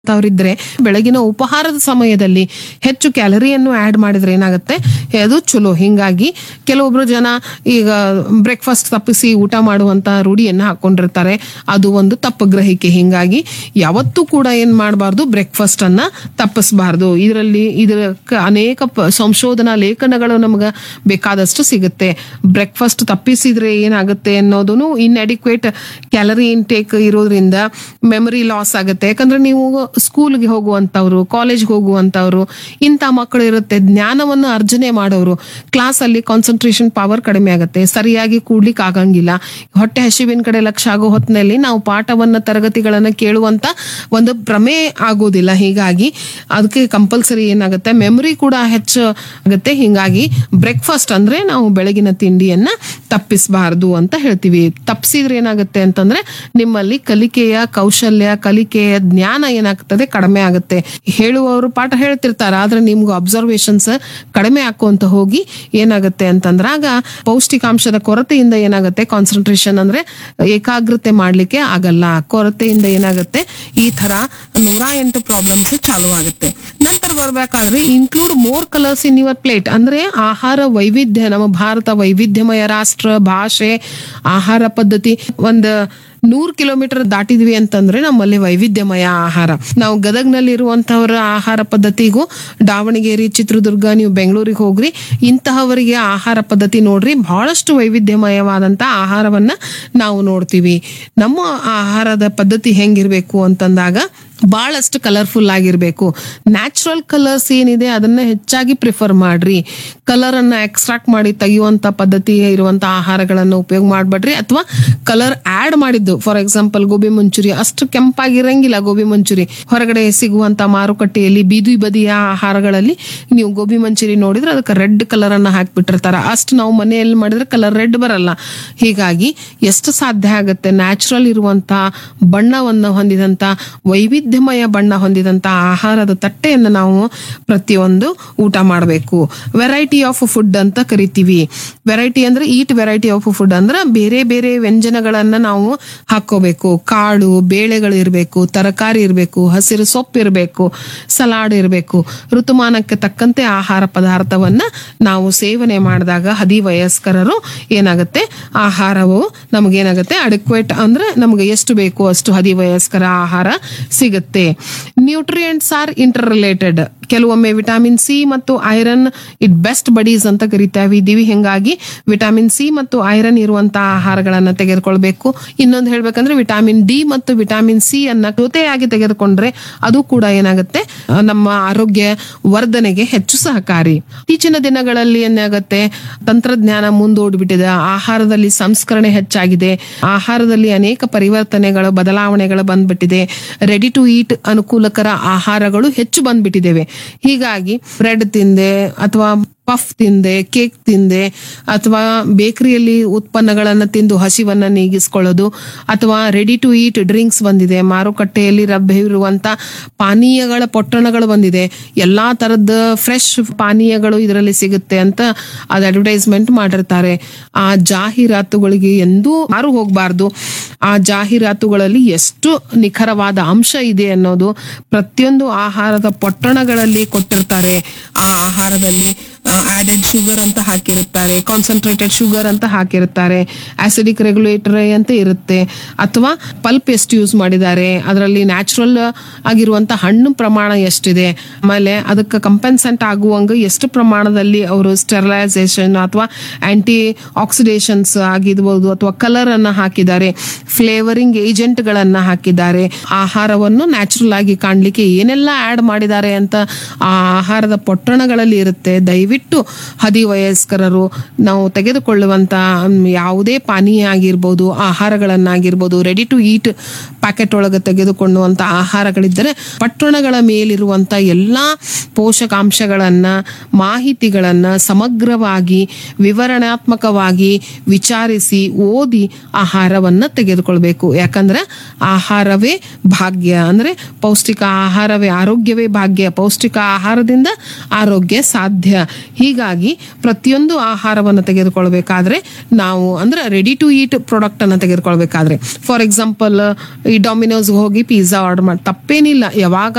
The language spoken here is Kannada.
ಅವರಿದ್ರೆ ಬೆಳಗಿನ ಉಪಹಾರದ ಸಮಯದಲ್ಲಿ ಹೆಚ್ಚು ಕ್ಯಾಲರಿಯನ್ನು ಆಡ್ ಮಾಡಿದ್ರೆ ಏನಾಗುತ್ತೆ ಅದು ಚಲೋ ಹಿಂಗಾಗಿ ಕೆಲವೊಬ್ರು ಜನ ಈಗ ಬ್ರೇಕ್ಫಾಸ್ಟ್ ತಪ್ಪಿಸಿ ಊಟ ಮಾಡುವಂತ ರೂಢಿಯನ್ನ ಹಾಕೊಂಡಿರ್ತಾರೆ ಅದು ಒಂದು ತಪ್ಪು ಗ್ರಹಿಕೆ ಹಿಂಗಾಗಿ ಯಾವತ್ತೂ ಕೂಡ ಏನ್ ಮಾಡಬಾರ್ದು ಬ್ರೇಕ್ಫಾಸ್ಟ್ ಅನ್ನ ತಪ್ಪಿಸಬಾರ್ದು ಇದರಲ್ಲಿ ಇದಕ್ಕೆ ಅನೇಕ ಪ- ಸಂಶೋಧನಾ ಲೇಖನಗಳು ನಮ್ಗೆ ಬೇಕಾದಷ್ಟು ಸಿಗುತ್ತೆ ಬ್ರೇಕ್ಫಾಸ್ಟ್ ತಪ್ಪಿಸಿದ್ರೆ ಏನಾಗುತ್ತೆ ಅನ್ನೋದನ್ನು ಇನ್ಅಡಿಕ್ವೇಟ್ ಕ್ಯಾಲರಿ ಇಂಟೇಕ್ ಇರೋದ್ರಿಂದ ಮೆಮರಿ ಲಾಸ್ ಆಗುತ್ತೆ ಯಾಕಂದ್ರೆ ನೀವು ಸ್ಕೂಲ್ಗೆ ಹೋಗುವಂತವ್ರು ಕಾಲೇಜ್ಗೆ ಹೋಗುವಂತವ್ರು ಇಂಥ ಮಕ್ಕಳು ಇರುತ್ತೆ ಜ್ಞಾನವನ್ನು ಅರ್ಜನೆ ಮಾಡೋರು ಕ್ಲಾಸ್ ಅಲ್ಲಿ ಕಾನ್ಸಂಟ್ರೇಷನ್ ಪವರ್ ಕಡಿಮೆ ಆಗುತ್ತೆ ಸರಿಯಾಗಿ ಕೂಡ್ಲಿಕ್ಕೆ ಆಗಂಗಿಲ್ಲ ಹೊಟ್ಟೆ ಹಸಿವಿನ ಕಡೆ ಲಕ್ಷ ಆಗೋ ಹೊತ್ತಿನಲ್ಲಿ ನಾವು ಪಾಠವನ್ನ ತರಗತಿಗಳನ್ನ ಕೇಳುವಂತ ಒಂದು ಭ್ರಮೆ ಆಗೋದಿಲ್ಲ ಹೀಗಾಗಿ ಅದಕ್ಕೆ ಕಂಪಲ್ಸರಿ ಏನಾಗುತ್ತೆ ಮೆಮರಿ ಕೂಡ ಹೆಚ್ಚು ಆಗುತ್ತೆ ಹಿಂಗಾಗಿ ಬ್ರೇಕ್ಫಾಸ್ಟ್ ಅಂದ್ರೆ ನಾವು ಬೆಳಗಿನ ತಿಂಡಿಯನ್ನ ತಪ್ಪಿಸಬಾರದು ಅಂತ ಹೇಳ್ತೀವಿ ತಪ್ಪಿಸಿದ್ರೆ ಏನಾಗುತ್ತೆ ಅಂತಂದ್ರೆ ನಿಮ್ಮಲ್ಲಿ ಕಲಿಕೆಯ ಕೌಶಲ್ಯ ಕಲಿಕೆಯ ಜ್ಞಾನ ಏನಾಗ್ತದೆ ಕಡಿಮೆ ಆಗುತ್ತೆ ಹೇಳುವವರು ಪಾಠ ಹೇಳ್ತಿರ್ತಾರೆ ಆದ್ರೆ ನಿಮ್ಗೆ ಅಬ್ಸರ್ವೇಷನ್ಸ್ ಕಡಿಮೆ ಹಾಕುವಂತ ಹೋಗಿ ಏನಾಗುತ್ತೆ ಅಂತಂದ್ರಾಗ ಪೌಷ್ಟಿಕಾಂಶದ ಕೊರತೆಯಿಂದ ಏನಾಗುತ್ತೆ ಕಾನ್ಸಂಟ್ರೇಷನ್ ಅಂದ್ರೆ ಏಕಾಗ್ರತೆ ಮಾಡ್ಲಿಕ್ಕೆ ಆಗಲ್ಲ ಕೊರತೆಯಿಂದ ಏನಾಗುತ್ತೆ ಈ ತರ ನೂರ ಎಂಟು ಪ್ರಾಬ್ಲಮ್ಸ್ ಚಾಲು ಆಗುತ್ತೆ ನಂತರ ಬರ್ಬೇಕಾದ್ರೆ include more colours in your plate ಅಂದ್ರೆ ಆಹಾರ ವೈವಿಧ್ಯ ನಮ್ಮ ಭಾರತ ವೈವಿಧ್ಯಮಯ ರಾಷ್ಟ್ರ ಭಾಷೆ ಆಹಾರ ಪದ್ಧತಿ ಒಂದು ನೂರ್ ಕಿಲೋಮೀಟರ್ ದಾಟಿದ್ವಿ ಅಂತಂದ್ರೆ ನಮ್ಮಲ್ಲಿ ವೈವಿಧ್ಯಮಯ ಆಹಾರ ನಾವು ಗದಗ್ನಲ್ಲಿ ಇರುವಂತಹವರ ಆಹಾರ ಪದ್ಧತಿಗೂ ದಾವಣಗೆರೆ ಚಿತ್ರದುರ್ಗ ನೀವು ಬೆಂಗಳೂರಿಗೆ ಹೋಗ್ರಿ ಇಂತಹವರಿಗೆ ಆಹಾರ ಪದ್ಧತಿ ನೋಡ್ರಿ ಬಹಳಷ್ಟು ವೈವಿಧ್ಯಮಯವಾದಂತ ಆಹಾರವನ್ನ ನಾವು ನೋಡ್ತೀವಿ ನಮ್ಮ ಆಹಾರದ ಪದ್ಧತಿ ಹೆಂಗಿರ್ಬೇಕು ಅಂತಂದಾಗ ಬಹಳಷ್ಟು ಕಲರ್ಫುಲ್ ಆಗಿರ್ಬೇಕು ನ್ಯಾಚುರಲ್ ಕಲರ್ಸ್ ಏನಿದೆ ಅದನ್ನ ಹೆಚ್ಚಾಗಿ ಪ್ರಿಫರ್ ಮಾಡ್ರಿ ಕಲರ್ ಅನ್ನ ಎಕ್ಸ್ಟ್ರಾಕ್ಟ್ ಮಾಡಿ ತೆಗೆಯುವಂತ ಪದ್ಧತಿ ಇರುವಂತ ಆಹಾರಗಳನ್ನ ಉಪಯೋಗ ಮಾಡ್ಬೇಡ್ರಿ ಅಥವಾ ಕಲರ್ ಆಡ್ ಮಾಡಿದ್ದು ಫಾರ್ ಎಕ್ಸಾಂಪಲ್ ಗೋಬಿ ಮಂಚೂರಿ ಅಷ್ಟು ಕೆಂಪಾಗಿರಂಗಿಲ್ಲ ಗೋಬಿ ಮಂಚೂರಿ ಹೊರಗಡೆ ಸಿಗುವಂತ ಮಾರುಕಟ್ಟೆಯಲ್ಲಿ ಬೀದಿ ಬದಿಯ ಆಹಾರಗಳಲ್ಲಿ ನೀವು ಗೋಬಿ ಮಂಚೂರಿ ನೋಡಿದ್ರೆ ಅದಕ್ಕೆ ರೆಡ್ ಕಲರ್ ಅನ್ನ ಹಾಕ್ಬಿಟ್ಟಿರ್ತಾರ ಅಷ್ಟು ನಾವು ಮನೆಯಲ್ಲಿ ಮಾಡಿದ್ರೆ ಕಲರ್ ರೆಡ್ ಬರಲ್ಲ ಹೀಗಾಗಿ ಎಷ್ಟು ಸಾಧ್ಯ ಆಗುತ್ತೆ ನ್ಯಾಚುರಲ್ ಇರುವಂತ ಬಣ್ಣವನ್ನು ಹೊಂದಿದಂತ ವೈವಿಧ್ಯಮಯ ಬಣ್ಣ ಹೊಂದಿದಂತ ಆಹಾರದ ತಟ್ಟೆಯನ್ನು ನಾವು ಪ್ರತಿಯೊಂದು ಊಟ ಮಾಡಬೇಕು ವೆರೈಟಿ ಆಫ್ ಫುಡ್ ಅಂತ ಕರಿತೀವಿ ವೆರೈಟಿ ಅಂದ್ರೆ ಈಟ್ ವೆರೈಟಿ ಆಫ್ ಫುಡ್ ಅಂದ್ರೆ ಬೇರೆ ಬೇರೆ ವ್ಯಂಜನಗಳನ್ನ ನಾವು ಹಾಕೋಬೇಕು ಕಾಳು ಬೇಳೆಗಳು ಇರಬೇಕು ತರಕಾರಿ ಇರಬೇಕು ಹಸಿರು ಸೊಪ್ಪು ಇರಬೇಕು ಸಲಾಡ್ ಇರಬೇಕು ಋತುಮಾನಕ್ಕೆ ತಕ್ಕಂತೆ ಆಹಾರ ಪದಾರ್ಥವನ್ನ ನಾವು ಸೇವನೆ ಮಾಡಿದಾಗ ಹದಿ ವಯಸ್ಕರರು ಏನಾಗುತ್ತೆ ಆಹಾರವು ನಮಗೇನಾಗುತ್ತೆ ಅಡಿಕ್ವೇಟ್ ಅಂದ್ರೆ ನಮ್ಗೆ ಎಷ್ಟು ಬೇಕು ಅಷ್ಟು ಹದಿ ವಯಸ್ಕರ ಆಹಾರ ಸಿಗುತ್ತೆ ನ್ಯೂಟ್ರಿಯೆಂಟ್ಸ್ ಆರ್ ಇಂಟರ್ ರಿಲೇಟೆಡ್ ಕೆಲವೊಮ್ಮೆ ವಿಟಮಿನ್ ಸಿ ಮತ್ತು ಐರನ್ ಇಟ್ ಬೆಸ್ಟ್ ಬಡೀಸ್ ಅಂತ ಕರಿತಾ ಇದ್ದೀವಿ ಹಿಂಗಾಗಿ ವಿಟಮಿನ್ ಸಿ ಮತ್ತು ಐರನ್ ಇರುವಂತಹ ಆಹಾರಗಳನ್ನ ತೆಗೆದುಕೊಳ್ಬೇಕು ಇನ್ನೊಂದು ಹೇಳ್ಬೇಕಂದ್ರೆ ವಿಟಮಿನ್ ಡಿ ಮತ್ತು ವಿಟಮಿನ್ ಸಿ ಅನ್ನ ಜೊತೆಯಾಗಿ ತೆಗೆದುಕೊಂಡ್ರೆ ಅದು ಕೂಡ ಏನಾಗುತ್ತೆ ಆ, ನಮ್ಮ ಆರೋಗ್ಯ ವರ್ಧನೆಗೆ ಹೆಚ್ಚು ಸಹಕಾರಿ ಇತ್ತೀಚಿನ ದಿನಗಳಲ್ಲಿ ಏನಾಗುತ್ತೆ ತಂತ್ರಜ್ಞಾನ ಮುಂದೋಡ್ಬಿಟ್ಟಿದೆ ಆಹಾರದಲ್ಲಿ ಸಂಸ್ಕರಣೆ ಹೆಚ್ಚಾಗಿದೆ ಆಹಾರದಲ್ಲಿ ಅನೇಕ ಪರಿವರ್ತನೆಗಳು ಬದಲಾವಣೆಗಳು ಬಂದ್ಬಿಟ್ಟಿದೆ ರೆಡಿ ಟು ಈಟ್ ಅನುಕೂಲಕರ ಆಹಾರಗಳು ಹೆಚ್ಚು ಬಂದ್ಬಿಟ್ಟಿದ್ದೇವೆ ಹೀಗಾಗಿ ಬ್ರೆಡ್ ತಿಂದೆ ಅಥವಾ ಪಫ್ ತಿಂದೆ ಕೇಕ್ ತಿಂದೆ ಅಥವಾ ಬೇಕರಿಯಲ್ಲಿ ಉತ್ಪನ್ನಗಳನ್ನು ತಿಂದು ಹಸಿವನ್ನ ನೀಗಿಸ್ಕೊಳ್ಳೋದು ಅಥವಾ ರೆಡಿ ಟು ಈಟ್ ಡ್ರಿಂಕ್ಸ್ ಬಂದಿದೆ ಮಾರುಕಟ್ಟೆಯಲ್ಲಿ ಲಭ್ಯವಿರುವಂತ ಪಾನೀಯಗಳ ಪೊಟ್ಟಣಗಳು ಬಂದಿದೆ ಎಲ್ಲಾ ತರದ ಫ್ರೆಶ್ ಪಾನೀಯಗಳು ಇದರಲ್ಲಿ ಸಿಗುತ್ತೆ ಅಂತ ಅದು ಅಡ್ವರ್ಟೈಸ್ಮೆಂಟ್ ಮಾಡಿರ್ತಾರೆ ಆ ಜಾಹೀರಾತುಗಳಿಗೆ ಎಂದೂ ಮಾರು ಹೋಗಬಾರ್ದು ಆ ಜಾಹೀರಾತುಗಳಲ್ಲಿ ಎಷ್ಟು ನಿಖರವಾದ ಅಂಶ ಇದೆ ಅನ್ನೋದು ಪ್ರತಿಯೊಂದು ಆಹಾರದ ಪೊಟ್ಟಣಗಳಲ್ಲಿ ಕೊಟ್ಟಿರ್ತಾರೆ ಆ ಆಹಾರದಲ್ಲಿ ಆಡೆಡ್ ಶುಗರ್ ಅಂತ ಹಾಕಿರುತ್ತಾರೆ ಕಾನ್ಸಂಟ್ರೇಟೆಡ್ ಶುಗರ್ ಅಂತ ಹಾಕಿರುತ್ತಾರೆ ಆಸಿಡಿಕ್ ರೆಗ್ಯುಲೇಟರ್ ಅಂತ ಇರುತ್ತೆ ಅಥವಾ ಪಲ್ಪ್ ಎಷ್ಟು ಯೂಸ್ ಮಾಡಿದ್ದಾರೆ ಅದರಲ್ಲಿ ನ್ಯಾಚುರಲ್ ಆಗಿರುವಂತ ಹಣ್ಣು ಪ್ರಮಾಣ ಎಷ್ಟಿದೆ ಆಮೇಲೆ ಅದಕ್ಕೆ ಕಂಪೆನ್ಸೆಂಟ್ ಆಗುವಂಗ ಎಷ್ಟು ಪ್ರಮಾಣದಲ್ಲಿ ಅವರು ಸ್ಟೆರಿಲೈಸೇಷನ್ ಅಥವಾ ಆಂಟಿ ಆಕ್ಸಿಡೇಷನ್ಸ್ ಆಗಿರ್ಬೋದು ಅಥವಾ ಕಲರ್ ಅನ್ನ ಹಾಕಿದ್ದಾರೆ ಫ್ಲೇವರಿಂಗ್ ಏಜೆಂಟ್ ಗಳನ್ನ ಹಾಕಿದ್ದಾರೆ ಆಹಾರವನ್ನು ನ್ಯಾಚುರಲ್ ಆಗಿ ಕಾಣ್ಲಿಕ್ಕೆ ಏನೆಲ್ಲ ಆಡ್ ಮಾಡಿದ್ದಾರೆ ಅಂತ ಆ ಆಹಾರದ ಪೊಟ್ಟಣಗಳಲ್ಲಿ ಇರುತ್ತೆ ದಯವಿಟ್ಟು ಹದಿ ವಯಸ್ಕರರು ನಾವು ತೆಗೆದುಕೊಳ್ಳುವಂತ ಮ್, ಯಾವುದೇ ಪಾನೀಯ ಆಗಿರ್ಬೋದು ಆಹಾರಗಳನ್ನಾಗಿರ್ಬೋದು ರೆಡಿ ಟು ಈಟ್ ಪ್ಯಾಕೆಟ್ ಒಳಗೆ ತೆಗೆದುಕೊಳ್ಳುವಂತ ಆಹಾರಗಳಿದ್ದರೆ ಪಟ್ಟಣಗಳ ಮೇಲಿರುವಂತ ಎಲ್ಲಾ ಪೋಷಕಾಂಶಗಳನ್ನ ಮಾಹಿತಿಗಳನ್ನ ಸಮಗ್ರವಾಗಿ ವಿವರಣಾತ್ಮಕವಾಗಿ ವಿಚಾರಿಸಿ ಓದಿ ಆಹಾರವನ್ನ ತೆಗೆದುಕೊಳ್ಬೇಕು ಯಾಕಂದ್ರೆ ಆಹಾರವೇ ಭಾಗ್ಯ ಅಂದ್ರೆ ಪೌಷ್ಟಿಕ ಆಹಾರವೇ ಆರೋಗ್ಯವೇ ಭಾಗ್ಯ ಪೌಷ್ಟಿಕ ಆಹಾರದಿಂದ ಆರೋಗ್ಯ ಸಾಧ್ಯ ಹೀಗಾಗಿ ಪ್ರತಿಯೊಂದು ಆಹಾರವನ್ನು ತೆಗೆದುಕೊಳ್ಬೇಕಾದ್ರೆ ನಾವು ಅಂದ್ರೆ ರೆಡಿ ಟು ಈಟ್ ಪ್ರಾಡಕ್ಟ್ ಅನ್ನ ತೆಗೆದುಕೊಳ್ಬೇಕಾದ್ರೆ ಫಾರ್ ಎಕ್ಸಾಂಪಲ್ ಈ ಡೊಮಿನೋಸ್ ಹೋಗಿ ಪಿಜ್ಜಾ ಆರ್ಡರ್ ಮಾಡಿ ತಪ್ಪೇನಿಲ್ಲ ಯಾವಾಗ